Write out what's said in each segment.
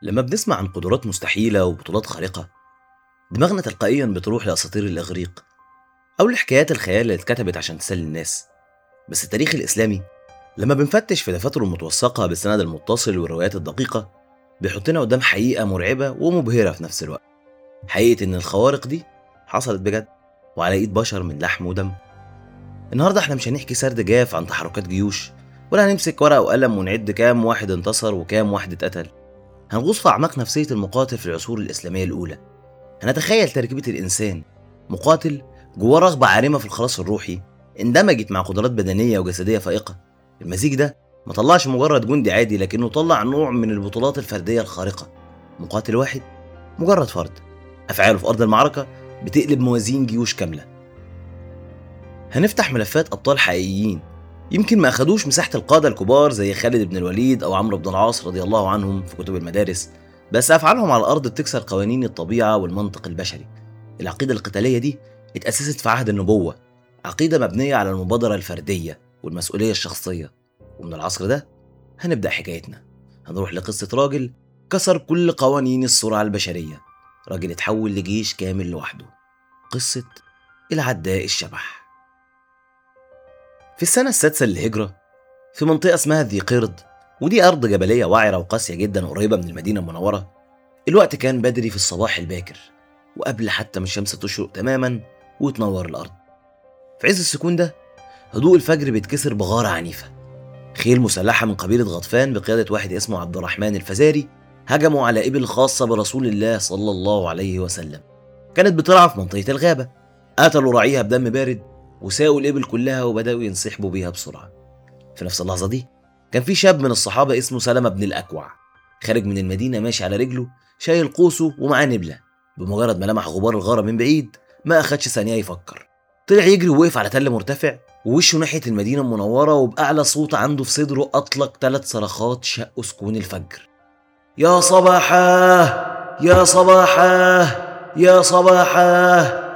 لما بنسمع عن قدرات مستحيلة وبطولات خارقة دماغنا تلقائيا بتروح لأساطير الإغريق أو لحكايات الخيال اللي اتكتبت عشان تسلي الناس بس التاريخ الإسلامي لما بنفتش في دفاتره المتوثقة بالسند المتصل والروايات الدقيقة بيحطنا قدام حقيقة مرعبة ومبهرة في نفس الوقت حقيقة إن الخوارق دي حصلت بجد وعلى إيد بشر من لحم ودم النهاردة احنا مش هنحكي سرد جاف عن تحركات جيوش ولا هنمسك ورقة وقلم ونعد كام واحد انتصر وكام واحد اتقتل هنغوص في أعماق نفسية المقاتل في العصور الإسلامية الأولى هنتخيل تركيبة الإنسان مقاتل جواه رغبة عارمة في الخلاص الروحي اندمجت مع قدرات بدنية وجسدية فائقة المزيج ده ما طلعش مجرد جندي عادي لكنه طلع نوع من البطولات الفردية الخارقة مقاتل واحد مجرد فرد أفعاله في أرض المعركة بتقلب موازين جيوش كاملة هنفتح ملفات أبطال حقيقيين يمكن ما أخدوش مساحة القادة الكبار زي خالد بن الوليد أو عمرو بن العاص رضي الله عنهم في كتب المدارس بس أفعالهم على الأرض بتكسر قوانين الطبيعة والمنطق البشري العقيدة القتالية دي اتأسست في عهد النبوة عقيدة مبنية على المبادرة الفردية والمسؤولية الشخصية ومن العصر ده هنبدأ حكايتنا هنروح لقصة راجل كسر كل قوانين السرعة البشرية راجل اتحول لجيش كامل لوحده قصة العداء الشبح في السنة السادسة للهجرة في منطقة اسمها ذي قرد ودي أرض جبلية وعرة وقاسية جدا قريبة من المدينة المنورة الوقت كان بدري في الصباح الباكر وقبل حتى ما الشمس تشرق تماما وتنور الأرض في عز السكون ده هدوء الفجر بيتكسر بغارة عنيفة خيل مسلحة من قبيلة غطفان بقيادة واحد اسمه عبد الرحمن الفزاري هجموا على إبل خاصة برسول الله صلى الله عليه وسلم كانت بترعى في منطقة الغابة قتلوا راعيها بدم بارد وساقوا الإبل كلها وبدأوا ينسحبوا بيها بسرعة في نفس اللحظة دي كان في شاب من الصحابة اسمه سلمة بن الأكوع خارج من المدينة ماشي على رجله شايل قوسه ومعاه نبلة بمجرد ما لمح غبار الغارة من بعيد ما أخدش ثانية يفكر طلع يجري ووقف على تل مرتفع ووشه ناحية المدينة المنورة وبأعلى صوت عنده في صدره أطلق ثلاث صرخات شقوا سكون الفجر يا صباحاه يا صباحاه يا صباحاه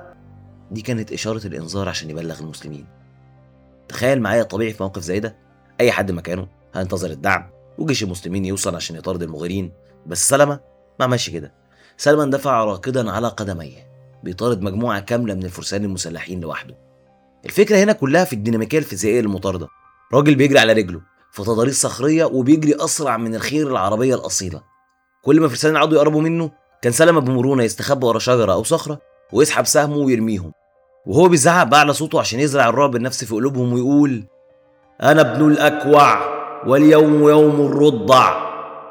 دي كانت إشارة الإنذار عشان يبلغ المسلمين تخيل معايا طبيعي في موقف زي ده أي حد مكانه هينتظر الدعم وجيش المسلمين يوصل عشان يطارد المغيرين بس سلمة ما عملش كده سلمة اندفع راكدا على قدميه بيطارد مجموعة كاملة من الفرسان المسلحين لوحده الفكرة هنا كلها في الديناميكية الفيزيائية للمطاردة راجل بيجري على رجله في تضاريس صخرية وبيجري أسرع من الخير العربية الأصيلة كل ما الفرسان يعضوا يقربوا منه كان سلمة بمرونة يستخبى ورا شجرة أو صخرة ويسحب سهمه ويرميهم وهو بيزعق بأعلى صوته عشان يزرع الرعب النفسي في قلوبهم ويقول أنا ابن الأكوع واليوم يوم الرضع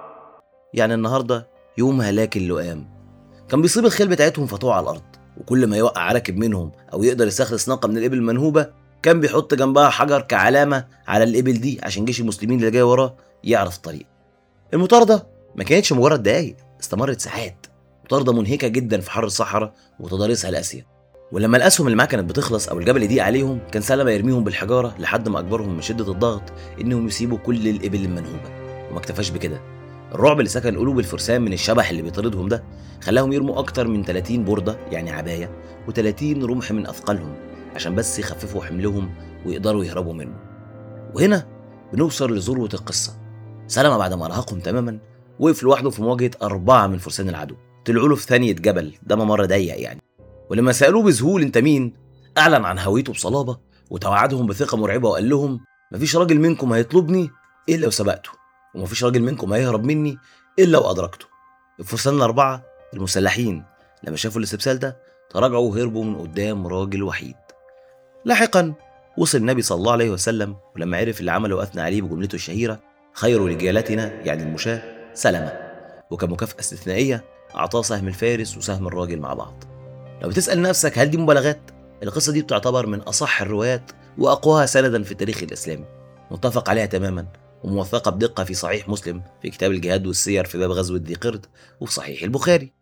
يعني النهاردة يوم هلاك اللئام كان بيصيب الخيل بتاعتهم فتوع على الأرض وكل ما يوقع راكب منهم أو يقدر يستخلص ناقة من الإبل المنهوبة كان بيحط جنبها حجر كعلامة على الإبل دي عشان جيش المسلمين اللي جاي وراه يعرف الطريق المطاردة ما كانتش مجرد دقايق استمرت ساعات مطاردة منهكة جدا في حر الصحراء وتضاريسها القاسية ولما الاسهم اللي معاه كانت بتخلص او الجبل يضيق عليهم كان سلمة يرميهم بالحجاره لحد ما اجبرهم من شده الضغط انهم يسيبوا كل الابل المنهوبه وما اكتفاش بكده الرعب اللي سكن قلوب الفرسان من الشبح اللي بيطاردهم ده خلاهم يرموا اكتر من 30 برده يعني عبايه و30 رمح من اثقالهم عشان بس يخففوا حملهم ويقدروا يهربوا منه وهنا بنوصل لذروه القصه سلمة بعد ما ارهقهم تماما وقف لوحده في مواجهه اربعه من فرسان العدو طلعوا له في ثانيه جبل ده ممر ضيق يعني ولما سألوه بذهول انت مين أعلن عن هويته بصلابة وتوعدهم بثقة مرعبة وقال لهم مفيش راجل منكم هيطلبني إلا لو سبقته ومفيش راجل منكم هيهرب مني إلا لو أدركته الفرسان الأربعة المسلحين لما شافوا الاستبسال ده تراجعوا وهربوا من قدام راجل وحيد لاحقا وصل النبي صلى الله عليه وسلم ولما عرف اللي عمله وأثنى عليه بجملته الشهيرة خير رجالتنا يعني المشاة سلمة وكمكافأة استثنائية أعطاه سهم الفارس وسهم الراجل مع بعض لو بتسأل نفسك هل دي مبالغات؟ القصة دي بتعتبر من أصح الروايات وأقواها سندا في التاريخ الإسلامي متفق عليها تماما وموثقة بدقة في صحيح مسلم في كتاب الجهاد والسير في باب غزوة ذي قرد وفي صحيح البخاري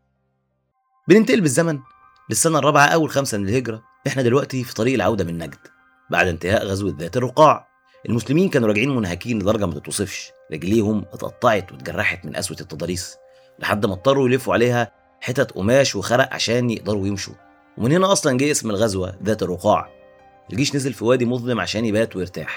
بننتقل بالزمن للسنة الرابعة أول خمسة من الهجرة إحنا دلوقتي في طريق العودة من نجد بعد انتهاء غزوة ذات الرقاع المسلمين كانوا راجعين منهكين لدرجة ما تتوصفش رجليهم اتقطعت واتجرحت من قسوة التضاريس لحد ما اضطروا يلفوا عليها حتت قماش وخرق عشان يقدروا يمشوا ومن هنا اصلا جه اسم الغزوه ذات الرقاع الجيش نزل في وادي مظلم عشان يبات ويرتاح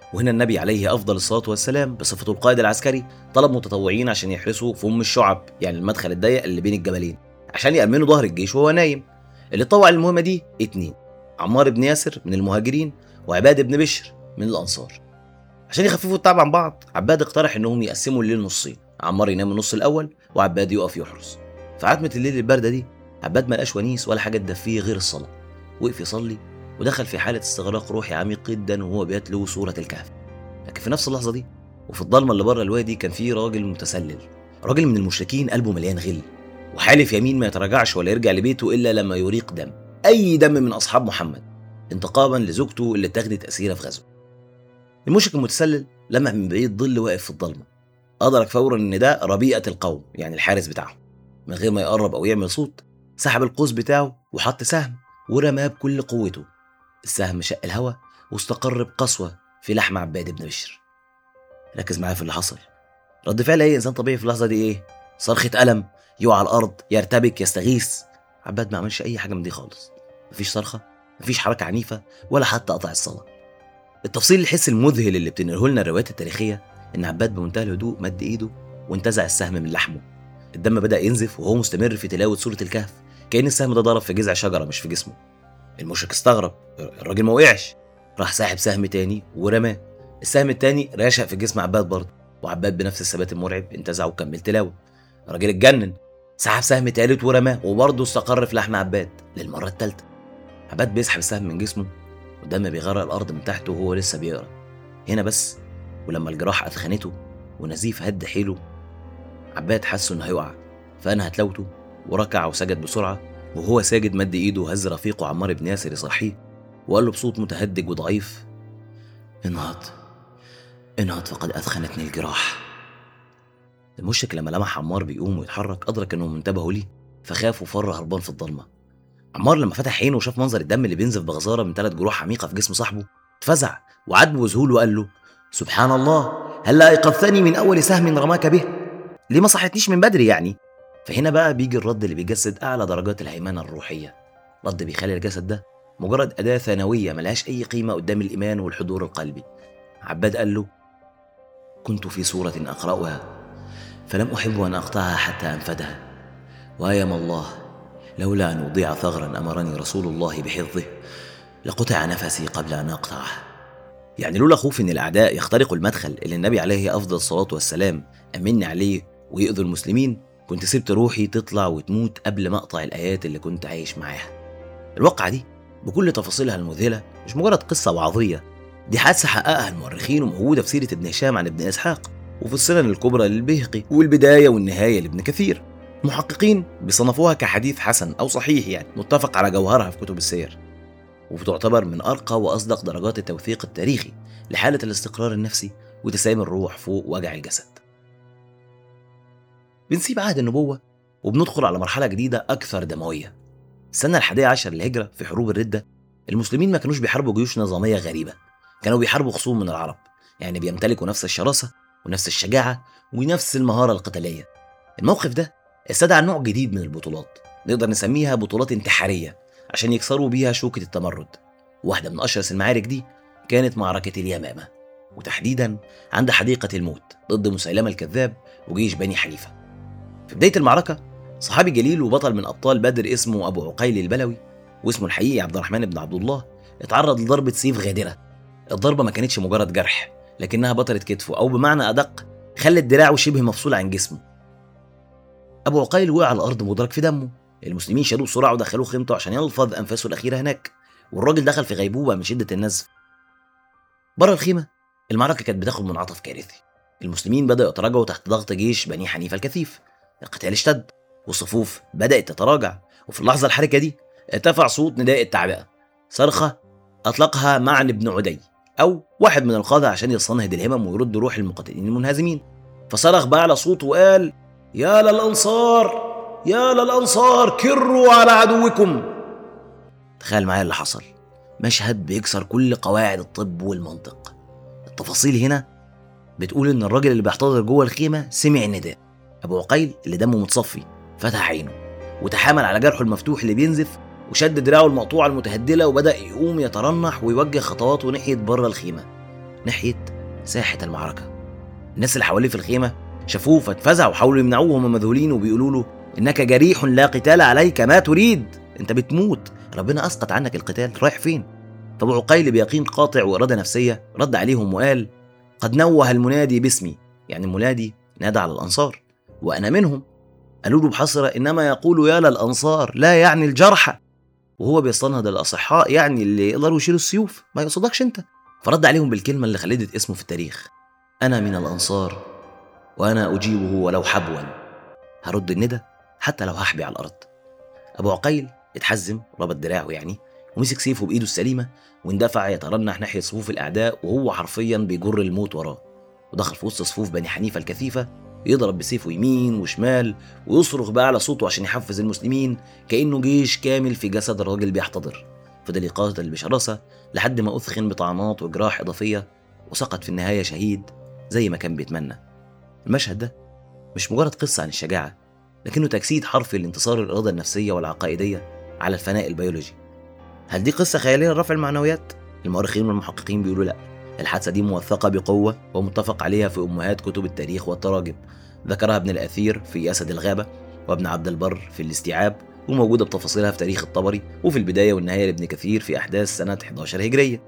وهنا النبي عليه افضل الصلاه والسلام بصفته القائد العسكري طلب متطوعين عشان يحرسوا فم الشعب يعني المدخل الضيق اللي بين الجبلين عشان يامنوا ظهر الجيش وهو نايم اللي طوع المهمه دي اتنين عمار بن ياسر من المهاجرين وعباد بن بشر من الانصار عشان يخففوا التعب عن بعض عباد اقترح انهم يقسموا الليل نصين عمار ينام النص الاول وعباد يقف يحرس في عتمه الليل البارده دي عباد ما لقاش ونيس ولا حاجه تدفيه غير الصلاه وقف يصلي ودخل في حاله استغراق روحي عميق جدا وهو بيتلو سوره الكهف لكن في نفس اللحظه دي وفي الضلمه اللي بره الوادي كان في راجل متسلل راجل من المشركين قلبه مليان غل وحالف يمين ما يتراجعش ولا يرجع لبيته الا لما يريق دم اي دم من اصحاب محمد انتقاما لزوجته اللي اتاخدت اسيره في غزوه المشرك المتسلل لمح من بعيد ظل واقف في الضلمه ادرك فورا ان ده ربيئه القوم يعني الحارس بتاعهم من غير ما يقرب او يعمل صوت سحب القوس بتاعه وحط سهم ورماه بكل قوته السهم شق الهوا واستقر بقسوه في لحم عباد بن بشر ركز معايا في اللي حصل رد فعل اي انسان طبيعي في اللحظه دي ايه صرخه الم يقع على الارض يرتبك يستغيث عباد ما عملش اي حاجه من دي خالص مفيش صرخه مفيش حركه عنيفه ولا حتى قطع الصلاه التفصيل الحس المذهل اللي بتنقله لنا الروايات التاريخيه ان عباد بمنتهى الهدوء مد ايده وانتزع السهم من لحمه الدم بدا ينزف وهو مستمر في تلاوه سوره الكهف كان السهم ده ضرب في جذع شجره مش في جسمه المشرك استغرب الراجل ما وقعش راح ساحب سهم تاني ورماه السهم التاني راشق في جسم عباد برضه وعباد بنفس الثبات المرعب انتزع وكمل تلاوه الراجل اتجنن سحب سهم تالت ورماه وبرضه استقر في لحم عباد للمره التالته عباد بيسحب السهم من جسمه والدم بيغرق الارض من تحته وهو لسه بيقرا هنا بس ولما الجراح اثخنته ونزيف هد حيله عباد حس انه هيقع فانهى تلاوته وركع وسجد بسرعه وهو ساجد مد ايده وهز رفيقه عمار بن ياسر يصحيه وقال له بصوت متهدج وضعيف انهض انهض فقد اثخنتني الجراح المشرك لما لمح عمار بيقوم ويتحرك ادرك انهم انتبهوا ليه فخاف وفر هربان في الضلمه عمار لما فتح عينه وشاف منظر الدم اللي بينزف بغزاره من ثلاث جروح عميقه في جسم صاحبه اتفزع وعاتبه بذهول وقال له سبحان الله هلا ايقظتني من اول سهم رماك به ليه ما صحتنيش من بدري يعني فهنا بقى بيجي الرد اللي بيجسد اعلى درجات الهيمنه الروحيه رد بيخلي الجسد ده مجرد اداه ثانويه ملهاش اي قيمه قدام الايمان والحضور القلبي عباد قال له كنت في سوره اقراها فلم احب ان اقطعها حتى انفدها وايم الله لولا ان اضيع ثغرا امرني رسول الله بحفظه لقطع نفسي قبل ان اقطعه يعني لولا خوف ان الاعداء يخترقوا المدخل اللي النبي عليه افضل الصلاه والسلام امني عليه ويؤذوا المسلمين كنت سبت روحي تطلع وتموت قبل ما اقطع الايات اللي كنت عايش معاها الواقعه دي بكل تفاصيلها المذهله مش مجرد قصه وعظيه دي حادثه حققها المؤرخين وموجوده في سيره ابن هشام عن ابن اسحاق وفي السنن الكبرى للبيهقي والبدايه والنهايه لابن كثير المحققين بيصنفوها كحديث حسن او صحيح يعني متفق على جوهرها في كتب السير وبتعتبر من ارقى واصدق درجات التوثيق التاريخي لحاله الاستقرار النفسي وتسامي الروح فوق وجع الجسد بنسيب عهد النبوة وبندخل على مرحلة جديدة أكثر دموية السنة الحادية عشر للهجرة في حروب الردة المسلمين ما كانوش بيحاربوا جيوش نظامية غريبة كانوا بيحاربوا خصوم من العرب يعني بيمتلكوا نفس الشراسة ونفس الشجاعة ونفس المهارة القتالية الموقف ده استدعى نوع جديد من البطولات نقدر نسميها بطولات انتحارية عشان يكسروا بيها شوكة التمرد واحدة من أشرس المعارك دي كانت معركة اليمامة وتحديدا عند حديقة الموت ضد مسيلمة الكذاب وجيش بني حنيفة في بداية المعركة صحابي جليل وبطل من أبطال بدر اسمه أبو عقيل البلوي واسمه الحقيقي عبد الرحمن بن عبد الله اتعرض لضربة سيف غادرة الضربة ما كانتش مجرد جرح لكنها بطلت كتفه أو بمعنى أدق خلت دراعه شبه مفصول عن جسمه أبو عقيل وقع على الأرض مدرك في دمه المسلمين شالوه بسرعة ودخلوه خيمته عشان يلفظ أنفاسه الأخيرة هناك والراجل دخل في غيبوبة من شدة النزف بره الخيمة المعركة كانت بتاخد منعطف كارثي المسلمين بدأوا يتراجعوا تحت ضغط جيش بني حنيفة الكثيف القتال اشتد والصفوف بدأت تتراجع وفي اللحظة الحركة دي ارتفع صوت نداء التعبئة صرخة أطلقها معن بن عدي أو واحد من القادة عشان يستنهض الهمم ويرد روح المقاتلين المنهزمين فصرخ بأعلى صوت وقال يا للأنصار يا للأنصار كروا على عدوكم تخيل معايا اللي حصل مشهد بيكسر كل قواعد الطب والمنطق التفاصيل هنا بتقول ان الراجل اللي بيحتضر جوه الخيمه سمع النداء ابو عقيل اللي دمه متصفي فتح عينه وتحامل على جرحه المفتوح اللي بينزف وشد دراعه المقطوعه المتهدله وبدا يقوم يترنح ويوجه خطواته ناحيه بره الخيمه ناحية ساحة المعركة الناس اللي حواليه في الخيمة شافوه فاتفزعوا وحاولوا يمنعوه وهم مذهولين وبيقولوا له إنك جريح لا قتال عليك ما تريد أنت بتموت ربنا أسقط عنك القتال رايح فين فأبو عقيل بيقين قاطع وإرادة نفسية رد عليهم وقال قد نوه المنادي باسمي يعني المنادي نادى على الأنصار وأنا منهم قالوا له بحسرة إنما يقول يا للأنصار لا يعني الجرحى وهو بيستنهض الأصحاء يعني اللي يقدروا يشيلوا السيوف ما يقصدكش أنت فرد عليهم بالكلمة اللي خلدت اسمه في التاريخ أنا من الأنصار وأنا أجيبه ولو حبوا هرد الندى حتى لو هحبي على الأرض أبو عقيل اتحزم ربط دراعه يعني ومسك سيفه بإيده السليمة واندفع يترنح ناحية صفوف الأعداء وهو حرفيا بيجر الموت وراه ودخل في وسط صفوف بني حنيفة الكثيفة يضرب بسيفه يمين وشمال ويصرخ بأعلى صوته عشان يحفز المسلمين كأنه جيش كامل في جسد راجل بيحتضر فضل يقاتل بشراسة لحد ما أثخن بطعنات وجراح إضافية وسقط في النهاية شهيد زي ما كان بيتمنى المشهد ده مش مجرد قصة عن الشجاعة لكنه تجسيد حرفي لانتصار الإرادة النفسية والعقائدية على الفناء البيولوجي هل دي قصة خيالية لرفع المعنويات؟ المؤرخين والمحققين بيقولوا لا الحادثة دي موثقة بقوة ومتفق عليها في أمهات كتب التاريخ والتراجم ذكرها ابن الأثير في أسد الغابة وابن عبد البر في الاستيعاب وموجودة بتفاصيلها في تاريخ الطبري وفي البداية والنهاية لابن كثير في أحداث سنة 11 هجرية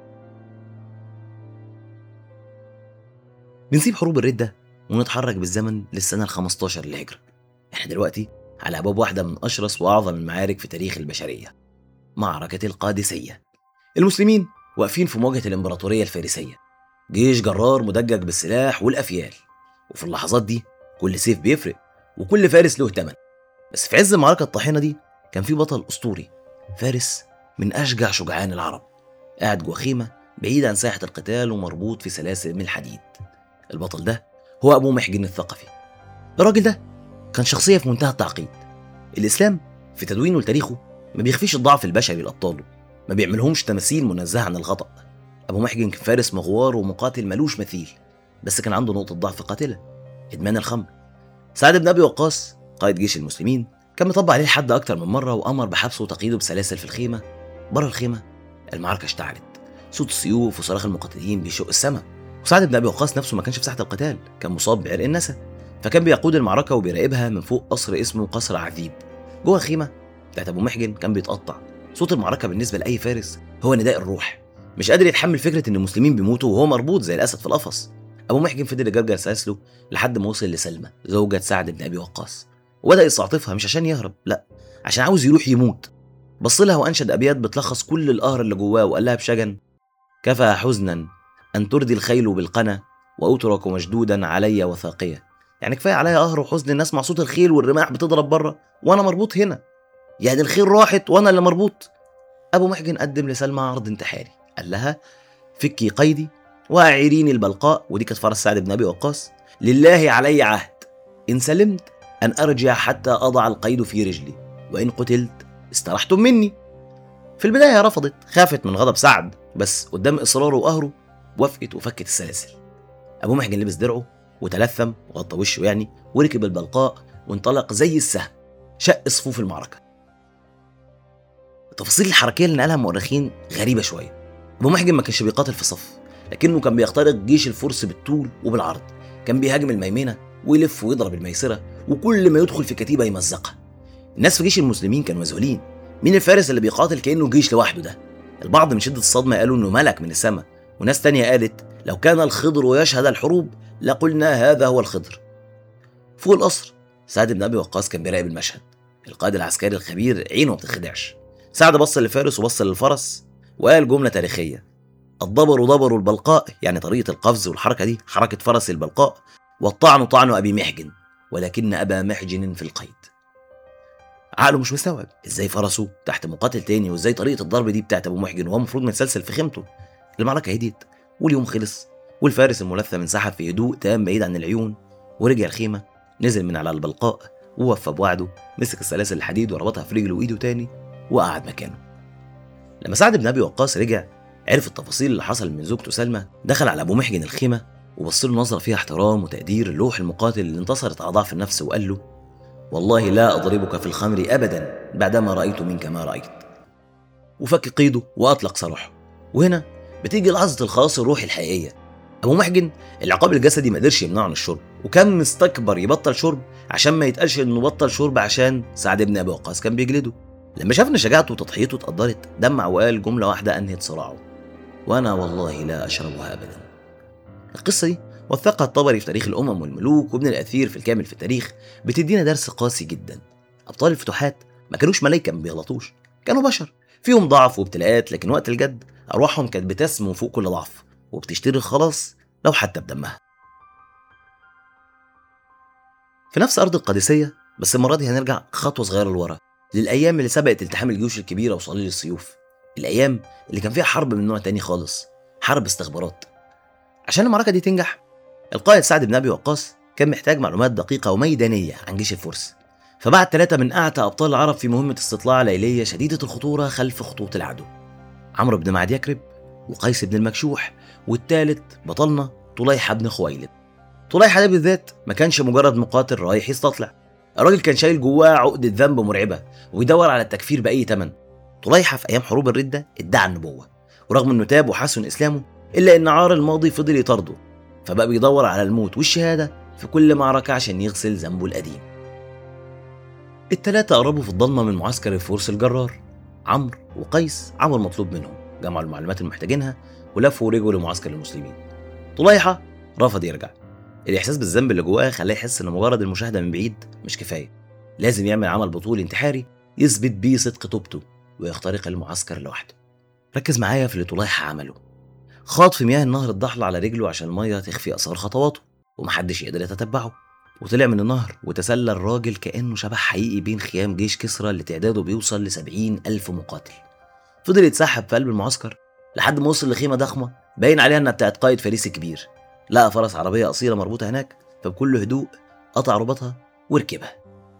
بنسيب حروب الردة ونتحرك بالزمن للسنة ال 15 للهجرة احنا دلوقتي على أبواب واحدة من أشرس وأعظم المعارك في تاريخ البشرية معركة القادسية المسلمين واقفين في مواجهة الإمبراطورية الفارسية جيش جرار مدجج بالسلاح والأفيال وفي اللحظات دي كل سيف بيفرق وكل فارس له تمن بس في عز المعركة الطاحنة دي كان في بطل أسطوري فارس من أشجع شجعان العرب قاعد جوه خيمة بعيد عن ساحة القتال ومربوط في سلاسل من الحديد البطل ده هو أبو محجن الثقفي الراجل ده كان شخصية في منتهى التعقيد الإسلام في تدوينه لتاريخه ما بيخفيش الضعف البشري لأبطاله ما بيعملهمش تماثيل منزهة عن الخطأ أبو محجن كان فارس مغوار ومقاتل ملوش مثيل بس كان عنده نقطة ضعف قاتلة إدمان الخمر سعد بن أبي وقاص قائد جيش المسلمين كان مطبق عليه الحد أكتر من مرة وأمر بحبسه وتقييده بسلاسل في الخيمة بره الخيمة المعركة اشتعلت صوت السيوف وصراخ المقاتلين بيشق السماء وسعد بن أبي وقاص نفسه ما كانش في ساحة القتال كان مصاب بعرق النسا فكان بيقود المعركة وبيراقبها من فوق قصر اسمه قصر عذيب جوه الخيمة بتاعت أبو محجن كان بيتقطع صوت المعركة بالنسبة لأي فارس هو نداء الروح مش قادر يتحمل فكرة إن المسلمين بيموتوا وهو مربوط زي الأسد في القفص أبو محجن فضل يجرجر سلاسله لحد ما وصل لسلمى زوجة سعد بن أبي وقاص وبدأ يستعطفها مش عشان يهرب لا عشان عاوز يروح يموت بص لها وأنشد أبيات بتلخص كل القهر اللي جواه وقال لها بشجن كفى حزنا أن تردي الخيل بالقنا وأترك مشدودا علي وثاقية يعني كفاية عليا قهر وحزن الناس مع صوت الخيل والرماح بتضرب بره وأنا مربوط هنا يعني الخيل راحت وأنا اللي مربوط أبو محجن قدم لسلمى عرض انتحاري قال لها فكي قيدي وأعيريني البلقاء ودي كانت فرس سعد بن أبي وقاص لله علي عهد إن سلمت أن أرجع حتى أضع القيد في رجلي وإن قتلت استرحتم مني في البداية رفضت خافت من غضب سعد بس قدام إصراره وقهره وافقت وفكت السلاسل أبو محجن لبس درعه وتلثم وغطى وشه يعني وركب البلقاء وانطلق زي السهم شق صفوف المعركة التفاصيل الحركية اللي نقلها المؤرخين غريبة شوية أبو محجن ما كانش بيقاتل في صف لكنه كان بيخترق جيش الفرس بالطول وبالعرض كان بيهاجم الميمنة ويلف ويضرب الميسرة وكل ما يدخل في كتيبة يمزقها الناس في جيش المسلمين كانوا مذهولين مين الفارس اللي بيقاتل كأنه جيش لوحده ده البعض من شدة الصدمة قالوا إنه ملك من السماء وناس تانية قالت لو كان الخضر يشهد الحروب لقلنا هذا هو الخضر فوق القصر سعد بن أبي وقاص كان بيراقب المشهد القائد العسكري الخبير عينه ما بتخدعش سعد بص للفارس وبص للفرس وقال جملة تاريخية الضبر ضبر البلقاء يعني طريقة القفز والحركة دي حركة فرس البلقاء والطعن طعن أبي محجن ولكن أبا محجن في القيد عقله مش مستوعب ازاي فرسه تحت مقاتل تاني وازاي طريقة الضرب دي بتاعت أبو محجن وهو المفروض متسلسل في خيمته المعركة هديت واليوم خلص والفارس الملثم انسحب في هدوء تام بعيد عن العيون ورجع الخيمة نزل من على البلقاء ووفى بوعده مسك السلاسل الحديد وربطها في رجله وإيده تاني وقعد مكانه لما سعد بن أبي وقاص رجع عرف التفاصيل اللي حصل من زوجته سلمى دخل على أبو محجن الخيمة وبص له نظرة فيها احترام وتقدير لروح المقاتل اللي انتصرت على ضعف النفس وقال له والله لا أضربك في الخمر أبدا بعدما رأيت منك ما رأيت وفك قيده وأطلق سراحه وهنا بتيجي لحظة الخلاص الروحي الحقيقية ابو محجن العقاب الجسدي ما قدرش يمنعه عن الشرب وكان مستكبر يبطل شرب عشان ما يتقالش انه بطل شرب عشان سعد بن ابي وقاص كان بيجلده لما شاف ان شجاعته وتضحيته اتقدرت دمع وقال جمله واحده انهت صراعه وانا والله لا اشربها ابدا القصه دي وثقها الطبري في تاريخ الامم والملوك وابن الاثير في الكامل في التاريخ بتدينا درس قاسي جدا ابطال الفتوحات ما كانوش ملايكه ما بيغلطوش كانوا بشر فيهم ضعف وابتلاءات لكن وقت الجد ارواحهم كانت بتسمو فوق كل ضعف وبتشتري الخلاص لو حتى بدمها في نفس ارض القادسيه بس المره دي هنرجع خطوه صغيره لورا للايام اللي سبقت التحام الجيوش الكبيره وصليل السيوف الايام اللي كان فيها حرب من نوع تاني خالص حرب استخبارات عشان المعركه دي تنجح القائد سعد بن ابي وقاص كان محتاج معلومات دقيقه وميدانيه عن جيش الفرس فبعت ثلاثه من اعتى ابطال العرب في مهمه استطلاع ليليه شديده الخطوره خلف خطوط العدو عمرو بن معد يكرب وقيس بن المكشوح والثالث بطلنا طليحه بن خويلد طليحه ده بالذات ما كانش مجرد مقاتل رايح يستطلع الراجل كان شايل جواه عقدة ذنب مرعبة ويدور على التكفير بأي تمن طليحة في أيام حروب الردة ادعى النبوة ورغم إنه تاب وحسن إسلامه إلا إن عار الماضي فضل يطارده فبقى بيدور على الموت والشهادة في كل معركة عشان يغسل ذنبه القديم التلاتة قربوا في الضلمة من معسكر الفرس الجرار عمرو وقيس عملوا المطلوب منهم جمعوا المعلومات اللي محتاجينها ولفوا ورجعوا لمعسكر المسلمين طليحة رفض يرجع الإحساس بالذنب اللي جواه خلاه يحس إن مجرد المشاهدة من بعيد مش كفاية لازم يعمل عمل بطولي انتحاري يثبت بيه صدق توبته ويخترق المعسكر لوحده ركز معايا في اللي طليحة عمله خاض في مياه النهر الضحلة على رجله عشان المية تخفي أثار خطواته ومحدش يقدر يتتبعه وطلع من النهر وتسلى الراجل كأنه شبح حقيقي بين خيام جيش كسرى اللي تعداده بيوصل لسبعين ألف مقاتل فضل يتسحب في قلب المعسكر لحد ما وصل لخيمة ضخمة باين عليها إنها بتاعت قائد فريسي كبير لقى فرس عربية قصيرة مربوطة هناك فبكل هدوء قطع رباطها وركبها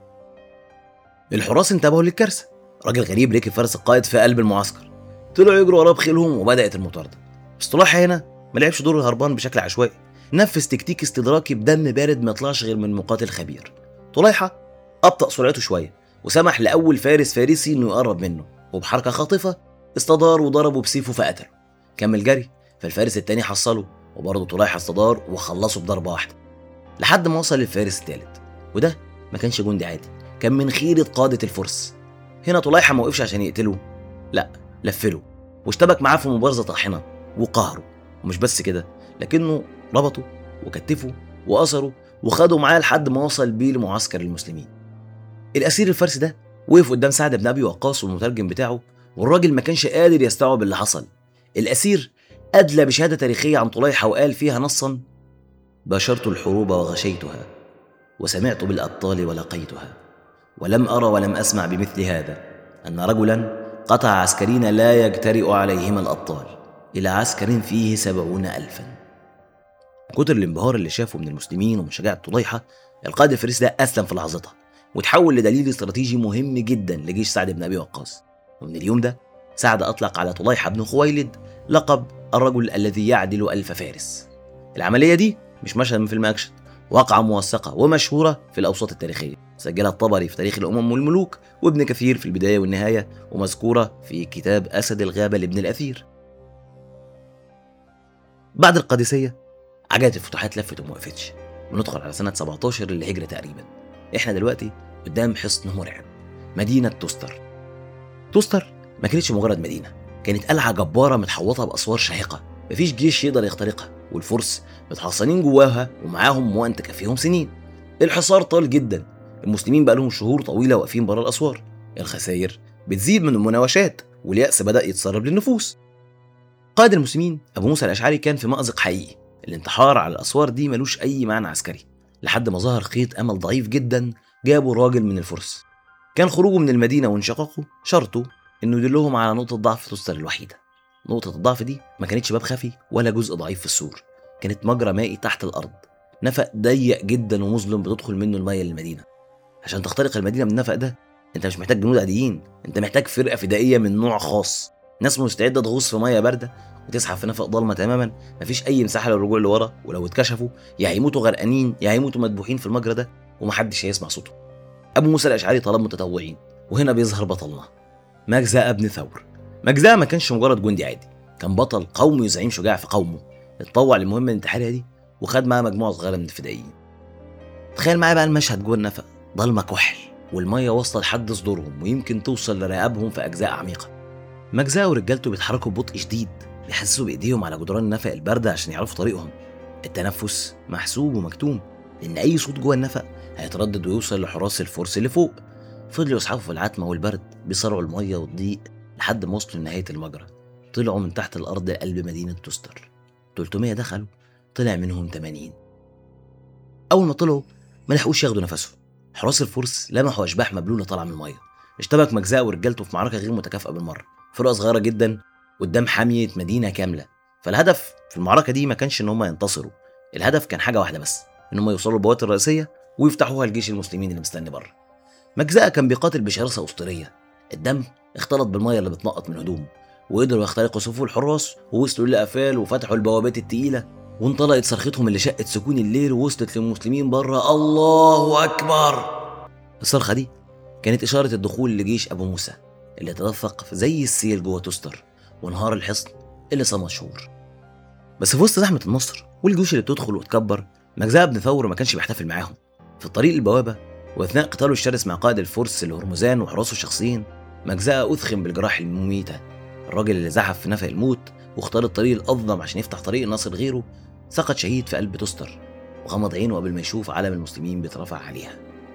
الحراس انتبهوا للكارثة راجل غريب ركب فرس القائد في قلب المعسكر طلعوا يجروا وراه بخيلهم وبدأت المطاردة بس طلع هنا ما لعبش دور الهربان بشكل عشوائي نفذ تكتيك استدراكي بدم بارد ما يطلعش غير من مقاتل خبير طليحة أبطأ سرعته شوية وسمح لأول فارس فارسي إنه يقرب منه وبحركة خاطفة استدار وضربه بسيفه فقتله كمل جري فالفارس التاني حصله وبرضه طليحة استدار وخلصه بضربة واحدة لحد ما وصل للفارس التالت وده ما كانش جندي عادي كان من خيرة قادة الفرس هنا طليحة ما وقفش عشان يقتله لا لفله واشتبك معاه في مبارزة طاحنة وقهره ومش بس كده لكنه ربطه وكتفه وأسره وخده معاه لحد ما وصل بيه لمعسكر المسلمين الأسير الفارسي ده وقف قدام سعد بن أبي وقاص والمترجم بتاعه والراجل ما كانش قادر يستوعب اللي حصل الأسير أدلى بشهادة تاريخية عن طليحة وقال فيها نصا باشرت الحروب وغشيتها وسمعت بالأبطال ولقيتها ولم أرى ولم أسمع بمثل هذا أن رجلا قطع عسكرين لا يجترئ عليهما الأبطال إلى عسكر فيه سبعون ألفا كتر الانبهار اللي شافه من المسلمين ومن شجاعة طليحة القائد الفارسي ده أسلم في لحظتها وتحول لدليل استراتيجي مهم جدا لجيش سعد بن أبي وقاص ومن اليوم ده سعد أطلق على طليحة بن خويلد لقب الرجل الذي يعدل ألف فارس العملية دي مش مشهد من فيلم أكشن واقعة موثقة ومشهورة في الأوساط التاريخية سجلها الطبري في تاريخ الأمم والملوك وابن كثير في البداية والنهاية ومذكورة في كتاب أسد الغابة لابن الأثير بعد القادسية عجلة الفتوحات لفت وما وقفتش بندخل على سنة 17 للهجرة تقريبا احنا دلوقتي قدام حصن مرعب مدينة توستر توستر ما كانتش مجرد مدينة كانت قلعة جبارة متحوطة بأسوار شاهقة مفيش جيش يقدر يخترقها والفرس متحصنين جواها ومعاهم موان تكفيهم سنين الحصار طال جدا المسلمين بقى لهم شهور طويلة واقفين بره الأسوار الخسائر بتزيد من المناوشات واليأس بدأ يتسرب للنفوس قائد المسلمين أبو موسى الأشعري كان في مأزق حقيقي الانتحار على الأسوار دي ملوش أي معنى عسكري لحد ما ظهر خيط أمل ضعيف جدا جابه راجل من الفرس كان خروجه من المدينة وانشقاقه شرطه إنه يدلهم على نقطة ضعف توستر الوحيدة نقطة الضعف دي ما كانتش باب خفي ولا جزء ضعيف في السور كانت مجرى مائي تحت الأرض نفق ضيق جدا ومظلم بتدخل منه المية للمدينة عشان تخترق المدينة من النفق ده انت مش محتاج جنود عاديين انت محتاج فرقة فدائية من نوع خاص ناس مستعدة تغوص في مية باردة وتسحب في نفق ضلمة تماما مفيش أي مساحة للرجوع لورا ولو اتكشفوا يا هيموتوا غرقانين يا هيموتوا مدبوحين في المجرى ده ومحدش هيسمع صوته أبو موسى الأشعري طلب متطوعين وهنا بيظهر بطلنا مجزاء ابن ثور مجزاء ما كانش مجرد جندي عادي كان بطل قومي وزعيم شجاع في قومه اتطوع للمهمة الانتحارية دي وخد معاه مجموعة صغيرة من الفدائيين تخيل معايا بقى المشهد جوه النفق ضلمة كحل والمية واصلة لحد صدورهم ويمكن توصل لرقابهم في أجزاء عميقة مجزاء ورجالته بيتحركوا ببطء شديد بيحسسوا بإيديهم على جدران النفق الباردة عشان يعرفوا طريقهم التنفس محسوب ومكتوم لأن أي صوت جوه النفق هيتردد ويوصل لحراس الفرس اللي فوق فضلوا يصحفوا في العتمة والبرد بيصارعوا المية والضيق لحد ما وصلوا لنهاية المجرى طلعوا من تحت الأرض لقلب مدينة توستر 300 دخلوا طلع منهم 80 أول ما طلعوا ما لحقوش ياخدوا نفسهم حراس الفرس لمحوا أشباح مبلولة طالعة من المية اشتبك مجزاء ورجالته في معركة غير متكافئة بالمرة فرقة صغيرة جدا قدام حامية مدينة كاملة فالهدف في المعركة دي ما كانش إن هم ينتصروا الهدف كان حاجة واحدة بس إن هم يوصلوا البوابات الرئيسية ويفتحوها لجيش المسلمين اللي مستني بره مجزاء كان بيقاتل بشراسة أسطورية الدم اختلط بالمية اللي بتنقط من هدومه وقدروا يخترقوا صفوف الحراس ووصلوا للقفال وفتحوا البوابات التقيلة وانطلقت صرختهم اللي شقت سكون الليل ووصلت للمسلمين بره الله أكبر الصرخة دي كانت إشارة الدخول لجيش أبو موسى اللي تدفق زي السيل جوه تستر وانهار الحصن اللي صمد شهور بس في وسط زحمة النصر والجيوش اللي بتدخل وتكبر مجزاء بن ثور ما كانش بيحتفل معاهم في الطريق البوابة واثناء قتاله الشرس مع قائد الفرس الهرمزان وحراسه الشخصيين مجزاء اثخن بالجراح المميته الراجل اللي زحف في نفق الموت واختار الطريق الاظلم عشان يفتح طريق النصر غيره سقط شهيد في قلب تستر وغمض عينه قبل ما يشوف علم المسلمين بيترفع عليها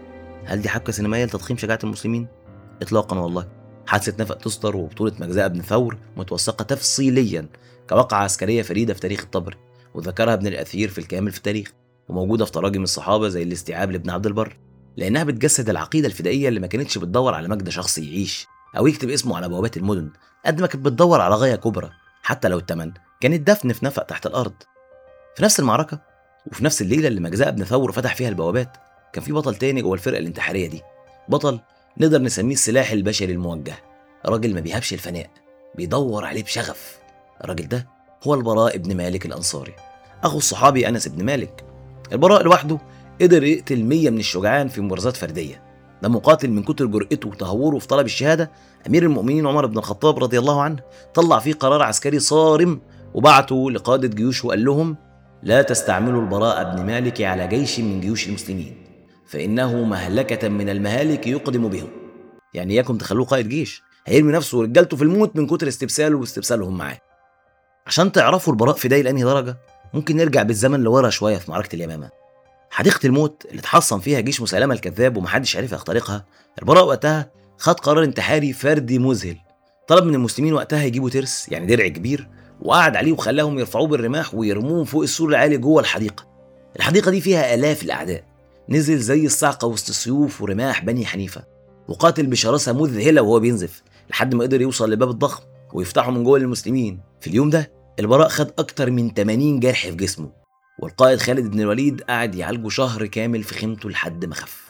هل دي حبكه سينمائيه لتضخيم شجاعه المسلمين اطلاقا والله حادثه نفق تستر وبطوله مجزاء بن ثور متوثقه تفصيليا كواقعة عسكرية فريدة في تاريخ الطبري وذكرها ابن الأثير في الكامل في التاريخ وموجودة في تراجم الصحابة زي الاستيعاب لابن عبد البر لأنها بتجسد العقيدة الفدائية اللي ما كانتش بتدور على مجد شخصي يعيش أو يكتب اسمه على بوابات المدن قد ما كانت بتدور على غاية كبرى حتى لو التمن كان الدفن في نفق تحت الأرض في نفس المعركة وفي نفس الليلة اللي مجزاء بن ثور فتح فيها البوابات كان في بطل تاني جوه الفرقة الانتحارية دي بطل نقدر نسميه السلاح البشري الموجه راجل ما بيهابش الفناء بيدور عليه بشغف الراجل ده هو البراء ابن مالك الأنصاري أخو الصحابي أنس بن مالك البراء لوحده قدر يقتل 100 من الشجعان في مبارزات فردية ده مقاتل من كتر جرأته وتهوره في طلب الشهادة أمير المؤمنين عمر بن الخطاب رضي الله عنه طلع فيه قرار عسكري صارم وبعته لقادة جيوش وقال لهم لا تستعملوا البراء بن مالك على جيش من جيوش المسلمين فإنه مهلكة من المهالك يقدم بهم يعني إياكم تخلوه قائد جيش هيرمي نفسه ورجالته في الموت من كتر استبساله واستبسالهم معاه عشان تعرفوا البراء فدائي لأنهي درجة ممكن نرجع بالزمن لورا شوية في معركة اليمامة حديقة الموت اللي اتحصن فيها جيش مسيلمة الكذاب ومحدش عرف يخترقها البراء وقتها خد قرار انتحاري فردي مذهل طلب من المسلمين وقتها يجيبوا ترس يعني درع كبير وقعد عليه وخلاهم يرفعوه بالرماح ويرموه فوق السور العالي جوه الحديقة الحديقة دي فيها آلاف الأعداء نزل زي الصعقة وسط سيوف ورماح بني حنيفة وقاتل بشراسة مذهلة وهو بينزف لحد ما قدر يوصل لباب الضخم ويفتحه من جوه للمسلمين في اليوم ده البراء خد أكتر من 80 جرح في جسمه والقائد خالد بن الوليد قعد يعالجه شهر كامل في خيمته لحد ما خف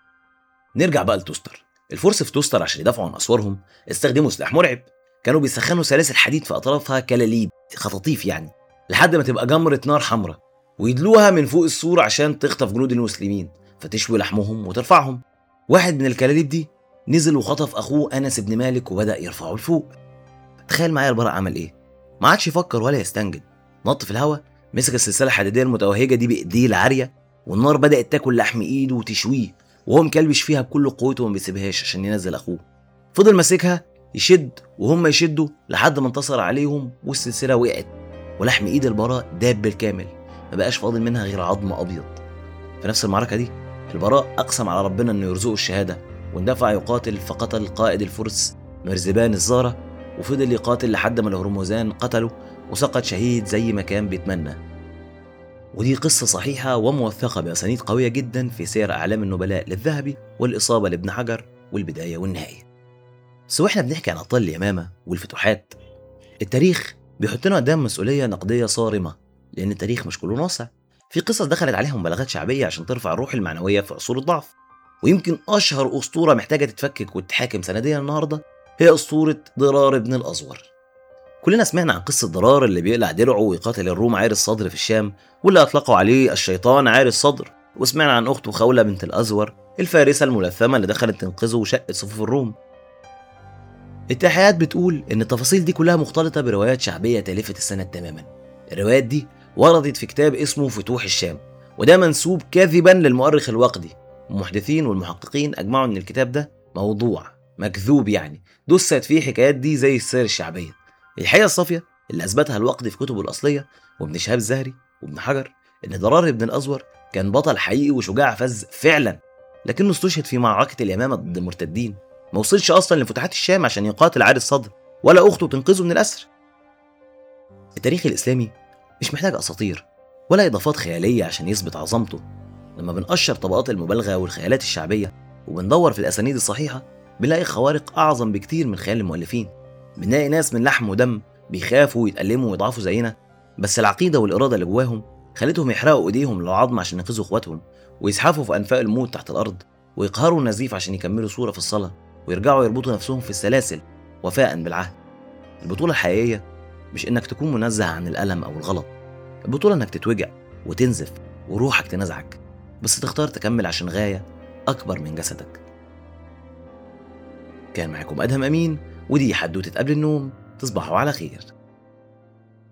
نرجع بقى لتوستر الفرس في توستر عشان يدافعوا عن اسوارهم استخدموا سلاح مرعب كانوا بيسخنوا سلاسل حديد في اطرافها كلاليب خطاطيف يعني لحد ما تبقى جمرة نار حمراء ويدلوها من فوق السور عشان تخطف جنود المسلمين فتشوي لحمهم وترفعهم واحد من الكلاليب دي نزل وخطف اخوه انس بن مالك وبدا يرفعه لفوق تخيل معايا البراء عمل ايه ما عادش يفكر ولا يستنجد نط في الهواء مسك السلسله الحديديه المتوهجه دي بايديه العاريه والنار بدات تاكل لحم ايده وتشويه وهو مكلبش فيها بكل قوته وما بيسيبهاش عشان ينزل اخوه فضل ماسكها يشد وهم يشدوا لحد ما انتصر عليهم والسلسله وقعت ولحم ايد البراء داب بالكامل ما بقاش فاضل منها غير عظم ابيض في نفس المعركه دي البراء اقسم على ربنا انه يرزقه الشهاده واندفع يقاتل فقتل قائد الفرس مرزبان الزاره وفضل يقاتل لحد ما الهرمزان قتله وسقط شهيد زي ما كان بيتمنى ودي قصة صحيحة وموثقة بأسانيد قوية جدا في سير أعلام النبلاء للذهبي والإصابة لابن حجر والبداية والنهاية بس واحنا بنحكي عن أبطال اليمامة والفتوحات التاريخ بيحطنا قدام مسؤولية نقدية صارمة لأن التاريخ مش كله ناصع في قصص دخلت عليها مبالغات شعبية عشان ترفع الروح المعنوية في عصور الضعف ويمكن أشهر أسطورة محتاجة تتفكك وتتحاكم سنديا النهاردة هي أسطورة ضرار ابن الأزور كلنا سمعنا عن قصة ضرار اللي بيقلع درعه ويقاتل الروم عار الصدر في الشام واللي أطلقوا عليه الشيطان عار الصدر وسمعنا عن أخته خولة بنت الأزور الفارسة الملثمة اللي دخلت تنقذه وشقت صفوف الروم التحيات بتقول إن التفاصيل دي كلها مختلطة بروايات شعبية تالفة السنة تماما الروايات دي وردت في كتاب اسمه فتوح الشام وده منسوب كذبا للمؤرخ الوقدي المحدثين والمحققين أجمعوا إن الكتاب ده موضوع مكذوب يعني دست فيه حكايات دي زي السير الشعبية الحقيقة الصافية اللي أثبتها الوقدي في كتبه الأصلية وابن شهاب الزهري وابن حجر إن ضرار بن الأزور كان بطل حقيقي وشجاع فذ فعلا لكنه استشهد في معركة اليمامة ضد المرتدين ما وصلش أصلا لفتوحات الشام عشان يقاتل عاري الصدر ولا أخته تنقذه من الأسر التاريخ الإسلامي مش محتاج أساطير ولا إضافات خيالية عشان يثبت عظمته لما بنقشر طبقات المبالغة والخيالات الشعبية وبندور في الأسانيد الصحيحة بنلاقي خوارق أعظم بكتير من خيال المؤلفين بنلاقي ناس من لحم ودم بيخافوا ويتألموا ويضعفوا زينا بس العقيدة والإرادة اللي جواهم خلتهم يحرقوا إيديهم للعظم عشان ينقذوا إخواتهم ويزحفوا في أنفاق الموت تحت الأرض ويقهروا النزيف عشان يكملوا صورة في الصلاة ويرجعوا يربطوا نفسهم في السلاسل وفاء بالعهد البطولة الحقيقية مش إنك تكون منزه عن الألم أو الغلط البطولة إنك تتوجع وتنزف وروحك تنزعك بس تختار تكمل عشان غاية أكبر من جسدك كان معاكم أدهم أمين ودي حدوتة قبل النوم تصبحوا على خير